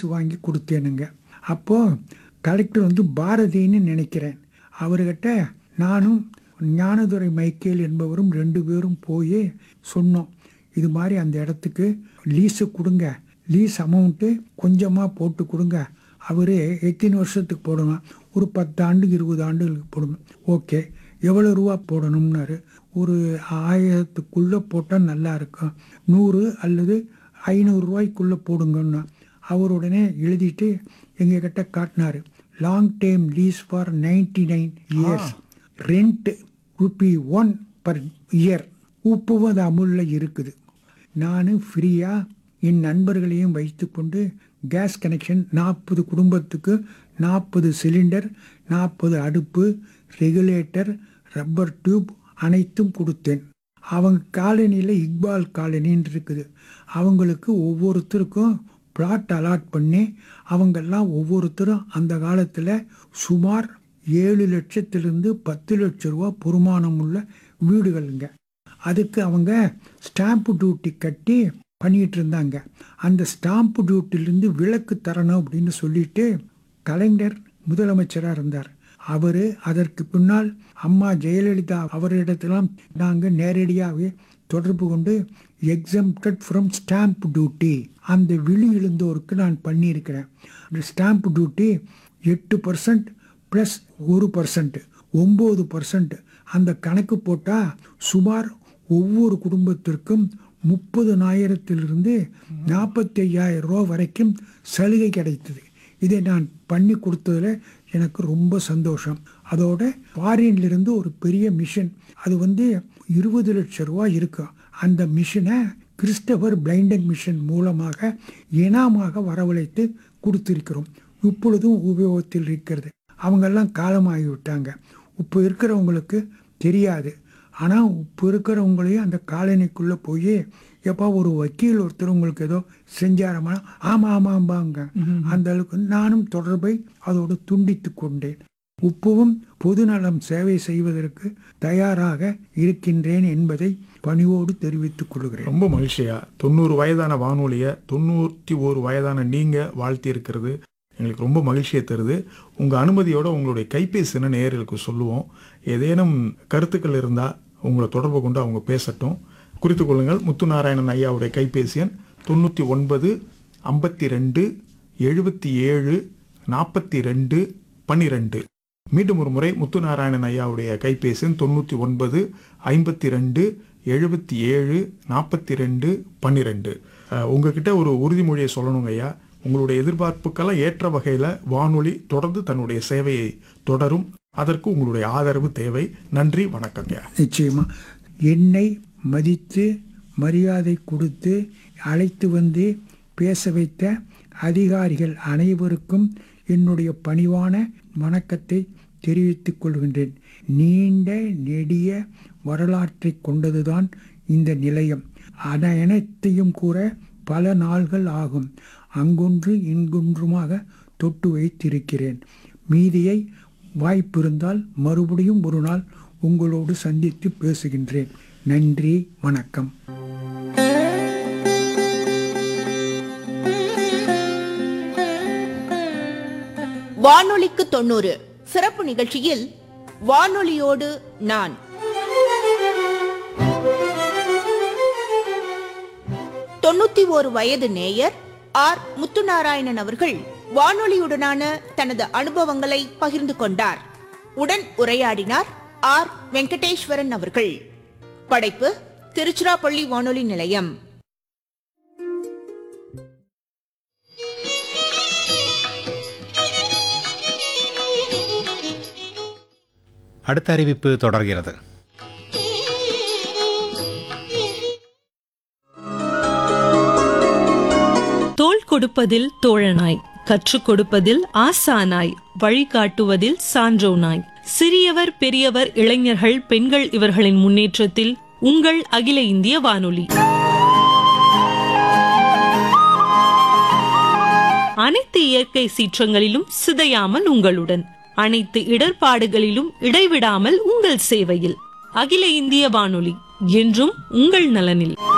வாங்கி கொடுத்தேனுங்க அப்போது கலெக்டர் வந்து பாரதின்னு நினைக்கிறேன் அவர்கிட்ட நானும் ஞானதுரை மைக்கேல் என்பவரும் ரெண்டு பேரும் போய் சொன்னோம் இது மாதிரி அந்த இடத்துக்கு லீஸு கொடுங்க லீஸ் அமௌண்ட்டு கொஞ்சமாக போட்டு கொடுங்க அவர் எத்தனை வருஷத்துக்கு போடணும் ஒரு பத்து ஆண்டு இருபது ஆண்டுகளுக்கு போடணும் ஓகே எவ்வளோ ரூபா போடணும்னாரு ஒரு ஆயிரத்துக்குள்ளே போட்டால் நல்லா இருக்கும் நூறு அல்லது ஐநூறுரூவாய்க்குள்ளே போடுங்கன்னா அவர் உடனே எழுதிட்டு எங்ககிட்ட காட்டினார் long time lease for ninety nine years rent rupee one per year உப்புவும் அது அமுலில் இருக்குது நான் ஃப்ரீயாக என் நண்பர்களையும் வைத்துக்கொண்டு கேஸ் கனெக்ஷன் நாற்பது குடும்பத்துக்கு நாற்பது சிலிண்டர் நாற்பது அடுப்பு ரெகுலேட்டர் ரப்பர் டியூப் அனைத்தும் கொடுத்தேன் அவங்க காலனியில் இக்பால் காலனின்னு இருக்குது அவங்களுக்கு ஒவ்வொருத்தருக்கும் பிளாட் அலாட் பண்ணி அவங்கெல்லாம் ஒவ்வொருத்தரும் அந்த காலத்தில் சுமார் ஏழு லட்சத்திலிருந்து பத்து லட்ச ரூபா பொறுமானம் உள்ள வீடுகளுங்க அதுக்கு அவங்க ஸ்டாம்ப் டியூட்டி கட்டி பண்ணிட்டு இருந்தாங்க அந்த ஸ்டாம்ப் டியூட்டிலேருந்து விலக்கு தரணும் அப்படின்னு சொல்லிட்டு கலைஞர் முதலமைச்சராக இருந்தார் அவர் அதற்கு பின்னால் அம்மா ஜெயலலிதா அவரிடத்திலாம் நாங்கள் நேரடியாகவே தொடர்பு கொண்டு எக்ஸம்டட் ஃப்ரம் ஸ்டாம்ப் டியூட்டி அந்த விழி எழுந்தோருக்கு நான் பண்ணியிருக்கிறேன் அந்த ஸ்டாம்ப் டியூட்டி எட்டு பர்சன்ட் ப்ளஸ் ஒரு பர்சன்ட் ஒம்பது பர்சன்ட் அந்த கணக்கு போட்டால் சுமார் ஒவ்வொரு குடும்பத்திற்கும் முப்பதுனாயிரத்திலிருந்து நாற்பத்தி ஐயாயிரம் ரூபா வரைக்கும் சலுகை கிடைத்தது இதை நான் பண்ணி கொடுத்ததில் எனக்கு ரொம்ப சந்தோஷம் அதோட ஃபாரின்லேருந்து ஒரு பெரிய மிஷின் அது வந்து இருபது லட்ச ரூபா இருக்கும் அந்த மிஷினை கிறிஸ்டபர் பிளைண்டிங் மிஷன் மூலமாக இனாமாக வரவழைத்து கொடுத்திருக்கிறோம் இப்பொழுதும் உபயோகத்தில் இருக்கிறது அவங்கெல்லாம் காலமாகி விட்டாங்க இப்போ இருக்கிறவங்களுக்கு தெரியாது ஆனால் இப்போ இருக்கிறவங்களையும் அந்த காலனிக்குள்ளே போய் எப்போ ஒரு வக்கீல் ஒருத்தர் உங்களுக்கு ஏதோ செஞ்சாரமா ஆமாம் ஆமாம்பாங்க அந்த அளவுக்கு நானும் தொடர்பை அதோடு துண்டித்து கொண்டேன் உப்புவும் பொதுநலம் சேவை செய்வதற்கு தயாராக இருக்கின்றேன் என்பதை பணிவோடு தெரிவித்துக் கொள்கிறேன் ரொம்ப மகிழ்ச்சியா தொண்ணூறு வயதான வானொலியை தொண்ணூற்றி ஒரு வயதான நீங்க வாழ்த்தி இருக்கிறது எங்களுக்கு ரொம்ப மகிழ்ச்சியை தருது உங்க அனுமதியோட உங்களுடைய கைபேசின்னு நேயர்களுக்கு சொல்லுவோம் ஏதேனும் கருத்துக்கள் இருந்தா உங்களை தொடர்பு கொண்டு அவங்க பேசட்டும் குறித்து கொள்ளுங்கள் முத்துநாராயணன் ஐயாவுடைய கைபேசி எண் தொண்ணூற்றி ஒன்பது ஐம்பத்தி ரெண்டு எழுபத்தி ஏழு நாற்பத்தி ரெண்டு பன்னிரெண்டு மீண்டும் ஒரு முறை முத்துநாராயணன் ஐயாவுடைய கைபேசி எண் தொண்ணூற்றி ஒன்பது ஐம்பத்தி ரெண்டு எழுபத்தி ஏழு நாற்பத்தி ரெண்டு பன்னிரெண்டு உங்ககிட்ட ஒரு உறுதிமொழியை சொல்லணுங்க ஐயா உங்களுடைய எதிர்பார்ப்புக்கெல்லாம் ஏற்ற வகையில் வானொலி தொடர்ந்து தன்னுடைய சேவையை தொடரும் அதற்கு உங்களுடைய ஆதரவு தேவை நன்றி வணக்கங்க நிச்சயமா என்னை மதித்து மரியாதை கொடுத்து அழைத்து வந்து பேச வைத்த அதிகாரிகள் அனைவருக்கும் என்னுடைய பணிவான வணக்கத்தை தெரிவித்துக் கொள்கின்றேன் நீண்ட நெடிய வரலாற்றை கொண்டதுதான் இந்த நிலையம் அன அனைத்தையும் கூற பல நாள்கள் ஆகும் அங்கொன்று இங்கொன்றுமாக தொட்டு வைத்திருக்கிறேன் மீதியை வாய்ப்பிருந்தால் மறுபடியும் ஒரு நாள் உங்களோடு சந்தித்து பேசுகின்றேன் நன்றி வணக்கம் வானொலிக்கு தொண்ணூறு சிறப்பு நிகழ்ச்சியில் வானொலியோடு நான் தொண்ணூத்தி ஒரு வயது நேயர் ஆர் முத்துநாராயணன் அவர்கள் வானொலியுடனான தனது அனுபவங்களை பகிர்ந்து கொண்டார் உடன் உரையாடினார் ஆர் வெங்கடேஸ்வரன் அவர்கள் படைப்பு திருச்சிராப்பள்ளி வானொலி நிலையம் அடுத்த அறிவிப்பு தொடர்கிறது தோள் கொடுப்பதில் தோழனாய் கற்றுக் கொடுப்பதில் ஆசானாய் வழிகாட்டுவதில் சான்றோனாய் சிறியவர் பெரியவர் இளைஞர்கள் பெண்கள் இவர்களின் முன்னேற்றத்தில் உங்கள் அகில இந்திய வானொலி அனைத்து இயற்கை சீற்றங்களிலும் சிதையாமல் உங்களுடன் அனைத்து இடர்பாடுகளிலும் இடைவிடாமல் உங்கள் சேவையில் அகில இந்திய வானொலி என்றும் உங்கள் நலனில்